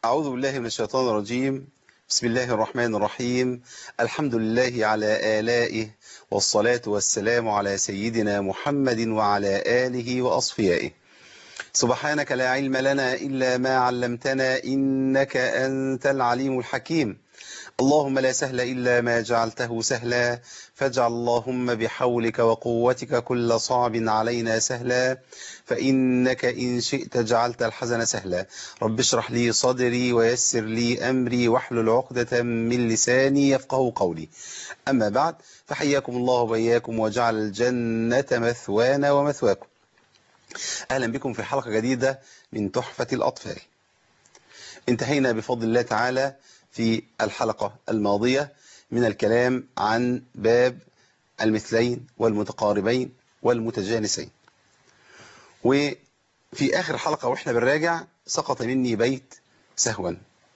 أعوذ بالله من الشيطان الرجيم بسم الله الرحمن الرحيم الحمد لله على آلائه والصلاة والسلام على سيدنا محمد وعلى آله وأصفيائه سبحانك لا علم لنا إلا ما علمتنا إنك أنت العليم الحكيم اللهم لا سهل إلا ما جعلته سهلا فاجعل اللهم بحولك وقوتك كل صعب علينا سهلا فإنك إن شئت جعلت الحزن سهلا رب اشرح لي صدري ويسر لي أمري واحلل عقدة من لساني يفقه قولي أما بعد فحياكم الله وبياكم وجعل الجنة مثوانا ومثواكم أهلا بكم في حلقة جديدة من تحفة الأطفال انتهينا بفضل الله تعالى في الحلقة الماضية من الكلام عن باب المثلين والمتقاربين والمتجانسين وفي آخر حلقة وإحنا بنراجع سقط مني بيت سهوا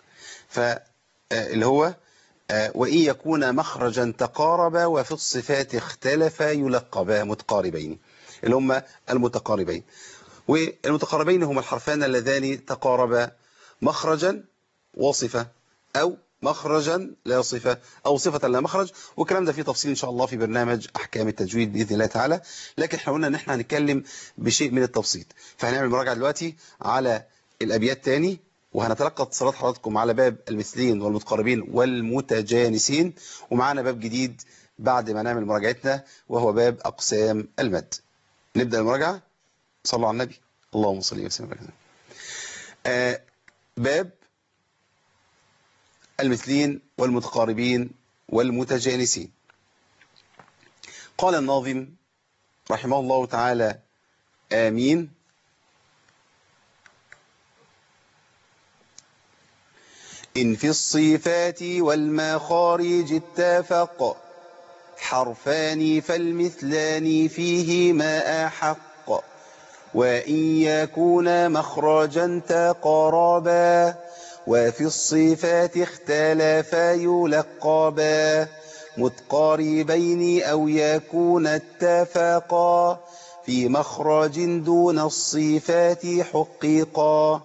فاللي هو وإن يكون مخرجا تقاربا وفي الصفات اختلفا يلقبا متقاربين اللي هم المتقاربين والمتقاربين هم الحرفان اللذان تقاربا مخرجا وصفة أو مخرجا لا صفة أو صفة لا مخرج والكلام ده فيه تفصيل إن شاء الله في برنامج أحكام التجويد بإذن الله تعالى لكن احنا قلنا إن احنا هنتكلم بشيء من التبسيط فهنعمل مراجعة دلوقتي على الأبيات تاني وهنتلقى اتصالات حضراتكم على باب المثلين والمتقاربين والمتجانسين ومعانا باب جديد بعد ما نعمل مراجعتنا وهو باب أقسام المد نبدأ المراجعة صلوا على النبي اللهم صل وسلم على آه باب المثلين والمتقاربين والمتجانسين قال الناظم رحمه الله تعالى آمين إن في الصفات والمخارج اتفق حرفان فالمثلان فيهما أحق وإن يكون مخرجا تقربا وفي الصفات اختلفا يلقبا متقاربين أو يكون اتفقا في مخرج دون الصفات حققا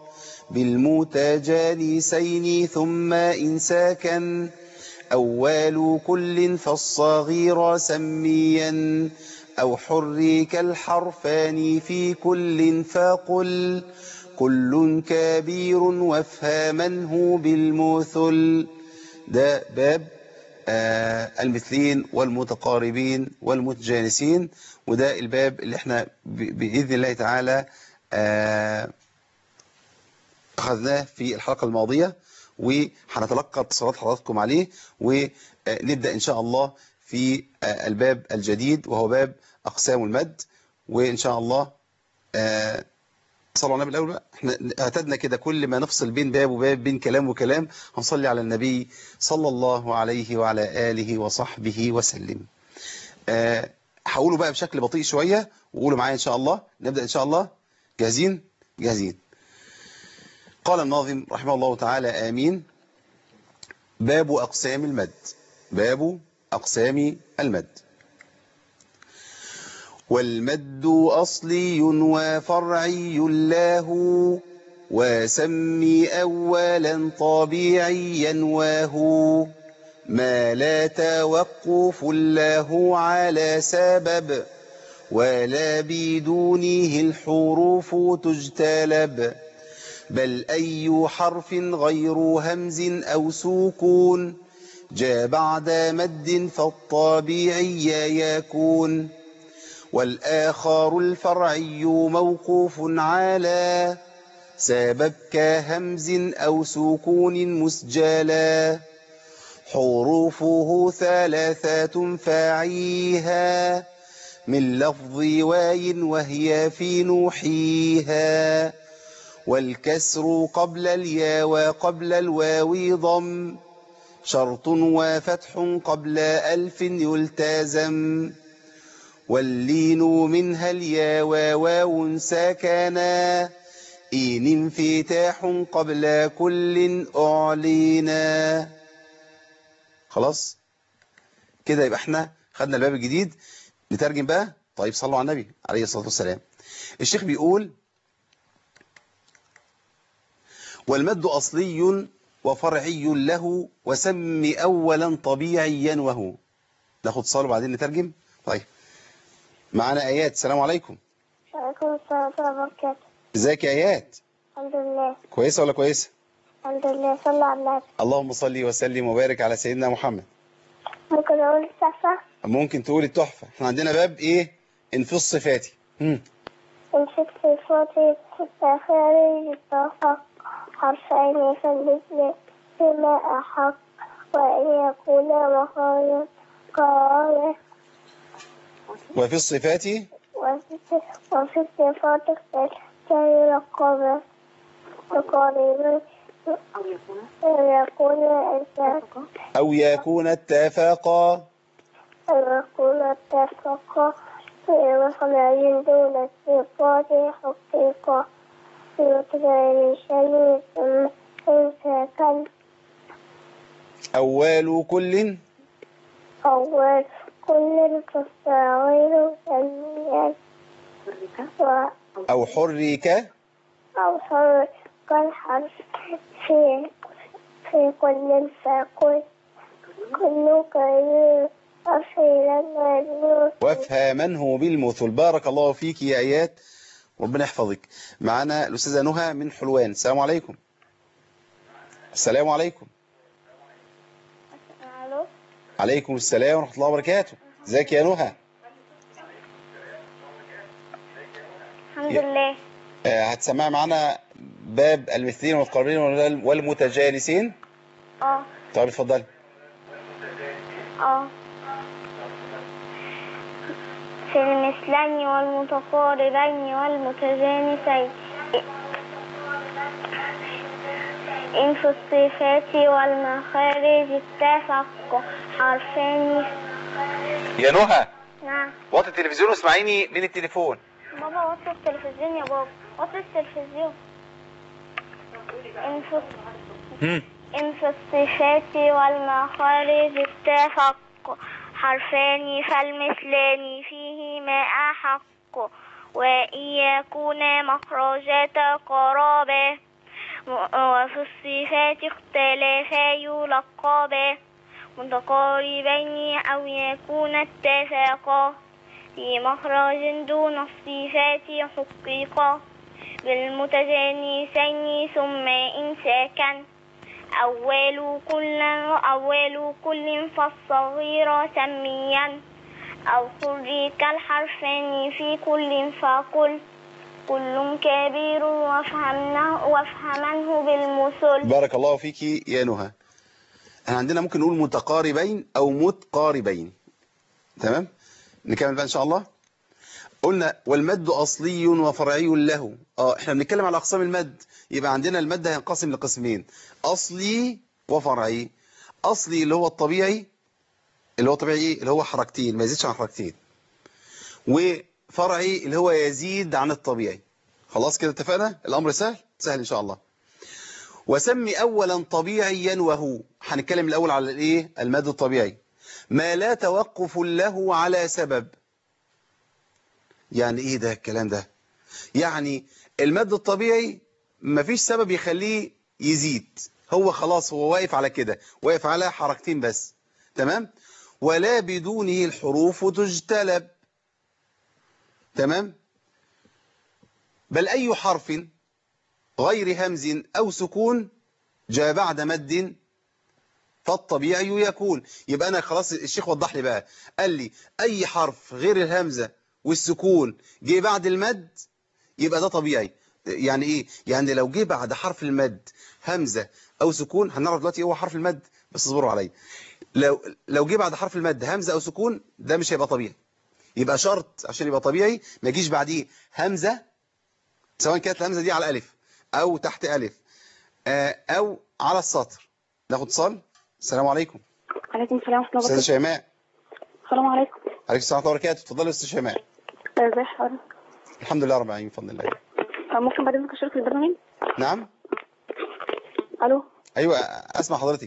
بالمتجانسين ثم إن سكن أول كل فالصغير سميا أو حرك الحرفان في كل فقل كل كبير وافهمنه بالمثل ده باب آه المثلين والمتقاربين والمتجانسين وده الباب اللي احنا بإذن الله تعالى آه أخذناه في الحلقة الماضية وهنتلقى اتصالات حضراتكم عليه ونبدأ إن شاء الله في آه الباب الجديد وهو باب أقسام المد وإن شاء الله آه صلوا على النبي الأول بقى احنا اعتدنا كده كل ما نفصل بين باب وباب بين كلام وكلام هنصلي على النبي صلى الله عليه وعلى آله وصحبه وسلم أه هقوله بقى بشكل بطيء شوية وقولوا معايا إن شاء الله نبدأ إن شاء الله جاهزين جاهزين قال الناظم رحمه الله تعالى آمين باب أقسام المد باب أقسام المد والمد أصلي وفرعي له وسمي أولا طبيعيا وهو ما لا توقف له على سبب ولا بدونه الحروف تجتلب بل أي حرف غير همز أو سكون جاء بعد مد فالطبيعي يكون والآخر الفرعي موقوف على سبب كهمز أو سكون مسجلا حروفه ثلاثة فاعيها من لفظ واي وهي في نوحيها والكسر قبل اليا وقبل الواو ضم شرط وفتح قبل ألف يلتزم واللين منها اليا وواو سكنا إن انفتاح قبل كل أعلينا خلاص كده يبقى احنا خدنا الباب الجديد نترجم بقى طيب صلوا على النبي عليه الصلاة والسلام الشيخ بيقول والمد أصلي وفرعي له وسم أولا طبيعيا وهو ناخد اتصال وبعدين نترجم طيب معانا آيات السلام عليكم وعليكم السلام ورحمة الله وبركاته ازيك يا آيات الحمد لله كويسة ولا كويسة الحمد لله صلى على النبي اللهم صل وسلم وبارك على سيدنا محمد ممكن أقول السقفة ممكن تقول التحفة احنا عندنا باب ايه انفي صفاتي مم. امسك في صوتي خارج الطاقة حرفين فالمثل فيما أحق وإن يكون مخرج قال وفي الصفات وفي وفي الصفات كي رقم تقريبا أن يكون إنسان أو يكون اتفاقا أن يكون اتفق في مخرج دون الصفات حقيقة في مقدار شيء ثم إمساكا أول كل أول كل تصاوير سميا و أو حرك أو صار كالحرف في في كل فكل كل كبير أصيلا مجنون وافهمنه بالمثل بارك الله فيك يا آيات ربنا يحفظك معنا الأستاذة نهى من حلوان السلام عليكم السلام عليكم ألو عليكم السلام ورحمة الله وبركاته ازيك يا نهى الحمد لله آه، هتسمع معنا باب المثلين والمتقاربين وال- والمتجانسين اه طيب اتفضلي اه في المثلين والمتقاربين والمتجانسين إن في الصفات والمخارج اتفق حرفان يا نهى نعم وطي التلفزيون واسمعيني من التليفون بابا وطي التلفزيون يا بابا وطي التلفزيون إن في هم. إن في الصفات والمخارج اتفق حرفان فالمثلان فيهما أحق وإن يكونا مخرجات قرابة وفي الصفات اختلافا يلقبا متقاربين أو يكون اتفاقا في مخرج دون الصفات حقيقا بالمتجانسين ثم إن ساكن أول كل أول كل فالصغير سميا أو حرك الحرفين في كل فقل كل كبير وافهمنه وافهمنه بالمثل بارك الله فيك يا نهى احنا عندنا ممكن نقول متقاربين او متقاربين تمام نكمل بقى ان شاء الله قلنا والمد اصلي وفرعي له اه احنا بنتكلم على اقسام المد يبقى عندنا المد هينقسم لقسمين اصلي وفرعي اصلي اللي هو الطبيعي اللي هو طبيعي ايه اللي هو حركتين ما يزيدش عن حركتين وفرعي اللي هو يزيد عن الطبيعي خلاص كده اتفقنا الامر سهل سهل ان شاء الله وسمي اولا طبيعيا وهو هنتكلم الاول على الايه المد الطبيعي ما لا توقف له على سبب يعني ايه ده الكلام ده يعني المد الطبيعي مفيش سبب يخليه يزيد هو خلاص هو واقف على كده واقف على حركتين بس تمام ولا بدونه الحروف تجتلب تمام بل أي حرف غير همز أو سكون جاء بعد مد فالطبيعي يكون يبقى أنا خلاص الشيخ وضح لي بقى قال لي أي حرف غير الهمزة والسكون جه بعد المد يبقى ده طبيعي يعني إيه؟ يعني لو جه بعد حرف المد همزة أو سكون هنعرف دلوقتي إيه هو حرف المد بس اصبروا عليا لو لو جه بعد حرف المد همزة أو سكون ده مش هيبقى طبيعي يبقى شرط عشان يبقى طبيعي ما يجيش بعديه همزة سواء كانت الهمزة دي على ألف أو تحت ألف آه، أو على السطر ناخد اتصال السلام عليكم عليكم السلام ورحمة الله أستاذة وبركاته شيماء السلام عليكم عليكم السلام ورحمة الله وبركاته اتفضلي يا أستاذة شيماء ازي حضرتك الحمد لله رب العالمين بفضل الله آه، ممكن بعد اذنك اشارك في البرنامج نعم الو أيوة أسمع حضرتك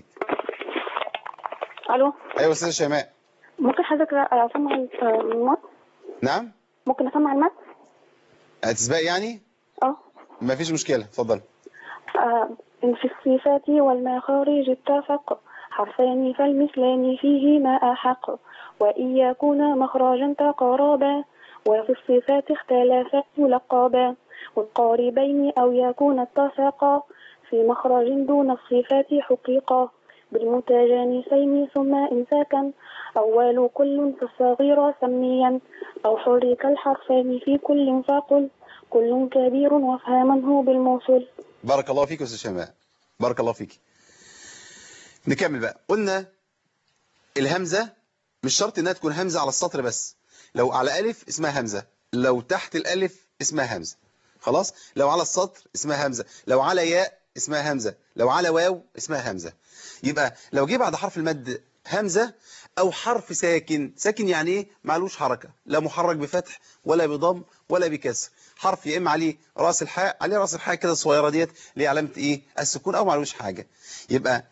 الو أيوة أستاذة شيماء ممكن حضرتك آه، اسمع المات نعم ممكن اسمع المات هتسبقي يعني اه ما فيش مشكلة اتفضل آه، إن في الصفات والمخارج اتفق حرفان فالمثلان فيهما أحق وإن يكون مخرجا تقاربا وفي الصفات اختلافا ملقبا والقاربين أو يكون اتفقا في مخرج دون الصفات حقيقا بالمتجانسين ثم إمساكا أول كل فالصغير سميا أو حرك الحرفان في كل فقل كل كبير وافهمه بالموصول بارك الله فيك يا استاذ شماء بارك الله فيك نكمل بقى قلنا الهمزة مش شرط انها تكون همزة على السطر بس لو على ألف اسمها همزة لو تحت الألف اسمها همزة خلاص لو على السطر اسمها همزة لو على ياء اسمها همزة لو على واو اسمها همزة يبقى لو جه بعد حرف المد همزة أو حرف ساكن ساكن يعني ايه معلوش حركة لا محرك بفتح ولا بضم ولا بكسر حرف يا إما عليه راس الحاء عليه راس الحاء كده الصغيرة ديت اللي هي علامة ايه السكون أو معلوش حاجة يبقى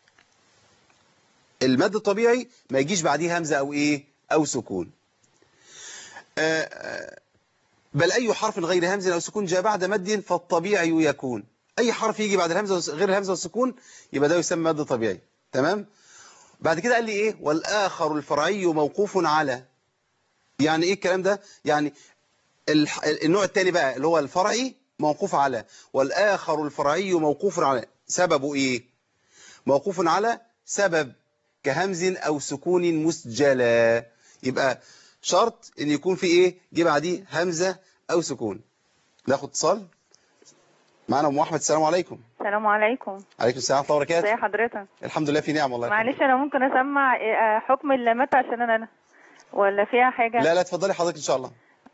المد الطبيعي ما يجيش بعديه همزة أو إيه أو سكون آه، آه، بل أي حرف غير همزة أو سكون جاء بعد مد فالطبيعي يكون أي حرف يجي بعد الهمزة والس- غير الهمزة والسكون يبقى ده يسمى مد طبيعي تمام بعد كده قال لي إيه والآخر الفرعي موقوف على يعني إيه الكلام ده يعني الح- النوع الثاني بقى اللي هو الفرعي موقوف على والآخر الفرعي موقوف على سببه إيه موقوف على سبب كهمز أو سكون مسجلا يبقى شرط ان يكون في ايه جه بعديه همزة او سكون ناخد اتصال معنا ام احمد السلام عليكم السلام عليكم عليكم السلام ورحمه الله ازي وبركاته حضرتك الحمد لله في نعم والله معلش انا ممكن اسمع آه، حكم اللامات عشان انا ولا فيها حاجة لا لا اتفضلي حضرتك ان شاء الله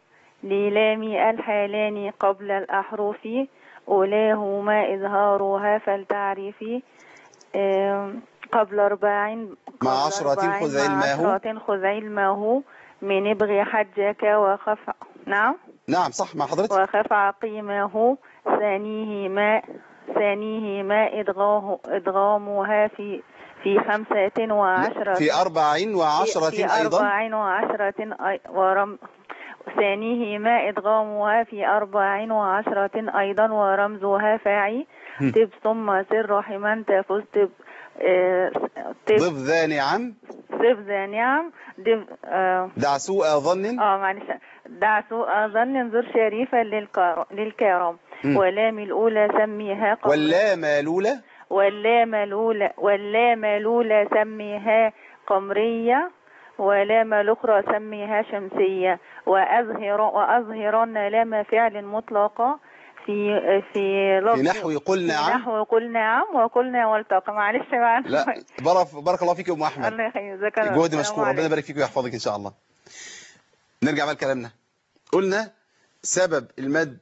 للام الحالان قبل الأحرف أولاهما إظهارها فلتعرفي آم، قبل أربع مع قبل عشرة أربع خذ مع علمه. عشرة خذ علمه من ابغي حجك وخف نعم نعم صح مع حضرتك وخف عقيمه ثانيهما ثانيهما إدغاه إدغامها في في خمسة وعشرة في أربع وعشرة في أيضا أربع وعشرة أي- ورم ثانيهما إدغامها في أربع وعشرة أيضا ورمزها فاعي هم. تب ثم سر رحما تفز تب آه، تب ضف ذا نعم تب ذا نعم دب اه دع سوء ظن آه، معلش دع سوء ظن انظر شريفا للكار- للكرم هم. ولام الأولى سميها قبل ولا مالولة واللام الأولى واللام الأولى سميها قمرية ولام الأخرى سميها شمسية وأظهر وأظهرن لام فعل مطلقة في في لفظ في نحو قل في نعم نحو قل نعم وقلنا والتقى معلش بقى لا بارك بارك الله فيك يا أم أحمد الله يخليك جزاك الله جهد السلام مشكور ربنا عليكم. يبارك فيك ويحفظك إن شاء الله نرجع بقى لكلامنا قلنا سبب المد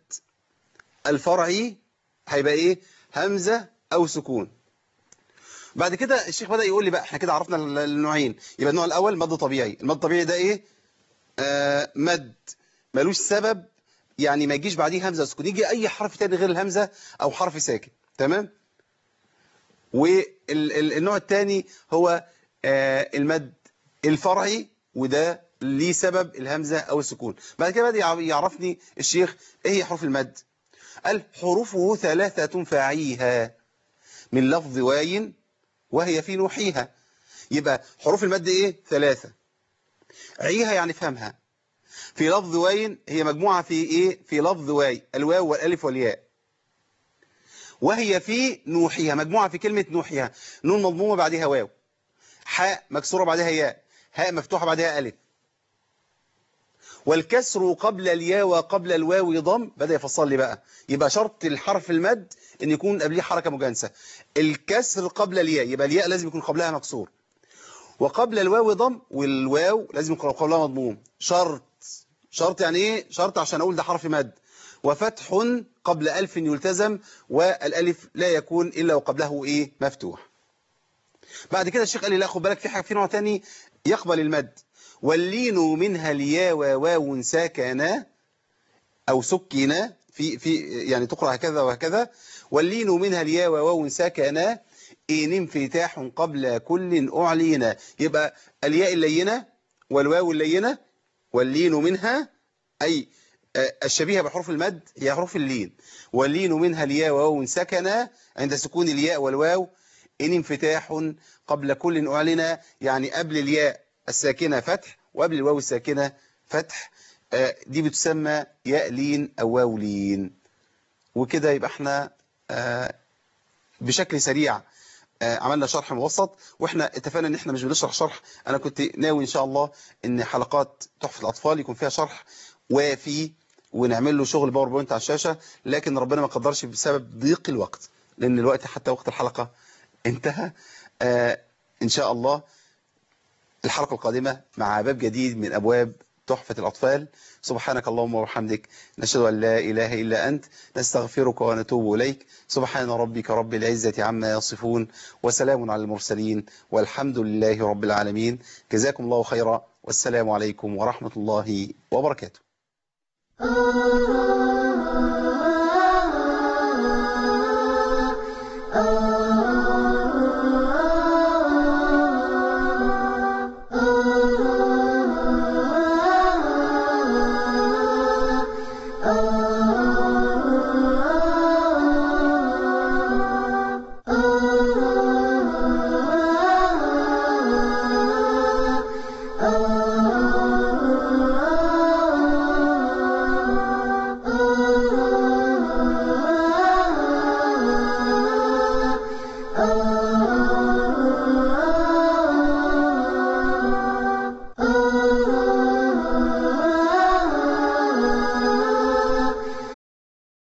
الفرعي هيبقى إيه همزة أو سكون بعد كده الشيخ بدأ يقول لي بقى احنا كده عرفنا ال- النوعين يبقى النوع الأول مد طبيعي المد الطبيعي ده إيه آه مد ملوش سبب يعني ما يجيش بعديه همزة سكون يجي أي حرف تاني غير الهمزة أو حرف ساكن تمام والنوع الثاني هو آه، المد الفرعي وده ليه سبب الهمزة أو السكون بعد كده بدأ يع- يعرفني الشيخ إيه هي حروف المد قال حروفه ثلاثة فاعيها من لفظ واي وهي في نوحيها يبقى حروف المد إيه ثلاثة عيها يعني فهمها في لفظ واي هي مجموعة في إيه في لفظ واي الواو والألف والياء وهي في نوحيها مجموعة في كلمة نوحيها نون مضمومة بعدها واو حاء مكسورة بعدها ياء هاء مفتوحة بعدها ألف والكسر قبل الياء وقبل الواو ضم بدأ يفصل لي بقى يبقى شرط الحرف المد ان يكون قبليه حركة مجانسة الكسر قبل الياء يبقى الياء لازم يكون قبلها مكسور وقبل الواو ضم والواو لازم يكون قبلها مضموم شرط شرط يعني ايه شرط عشان اقول ده حرف مد وفتح قبل ألف يلتزم والألف لا يكون إلا وقبله إيه مفتوح بعد كده الشيخ قال لي لا خد بالك في حاجة في نوع تاني يقبل المد واللين منها الياء وواو ساكنا أو سكنا في في يعني تقرأ هكذا وهكذا واللين منها الياء وواو ساكنا إن انفتاح قبل كل أعلينا يبقى الياء اللينة والواو اللينة واللين منها أي آه، الشبيهة بحروف المد هي حروف اللين واللين منها الياء وواو سكن عند سكون الياء والواو إن انفتاح قبل كل أعلن يعني قبل الياء الساكنة فتح وقبل الواو الساكنة فتح آه، دي بتسمى ياء لين أو واو لين وكده يبقى احنا آه، بشكل سريع آه، عملنا شرح مبسط واحنا اتفقنا ان احنا مش بنشرح شرح انا كنت ناوي ان شاء الله ان حلقات تحفة الاطفال يكون فيها شرح وافي ونعمل له شغل باوربوينت على الشاشة لكن ربنا ما قدرش بسبب ضيق الوقت لان الوقت حتى وقت الحلقة انتهى آه ان شاء الله الحلقة القادمة مع باب جديد من ابواب تحفة الأطفال سبحانك اللهم وبحمدك نشهد أن لا إله إلا أنت نستغفرك ونتوب إليك سبحان ربك رب العزة عما يصفون وسلام على المرسلين والحمد لله رب العالمين جزاكم الله خيرا والسلام عليكم ورحمة الله وبركاته آه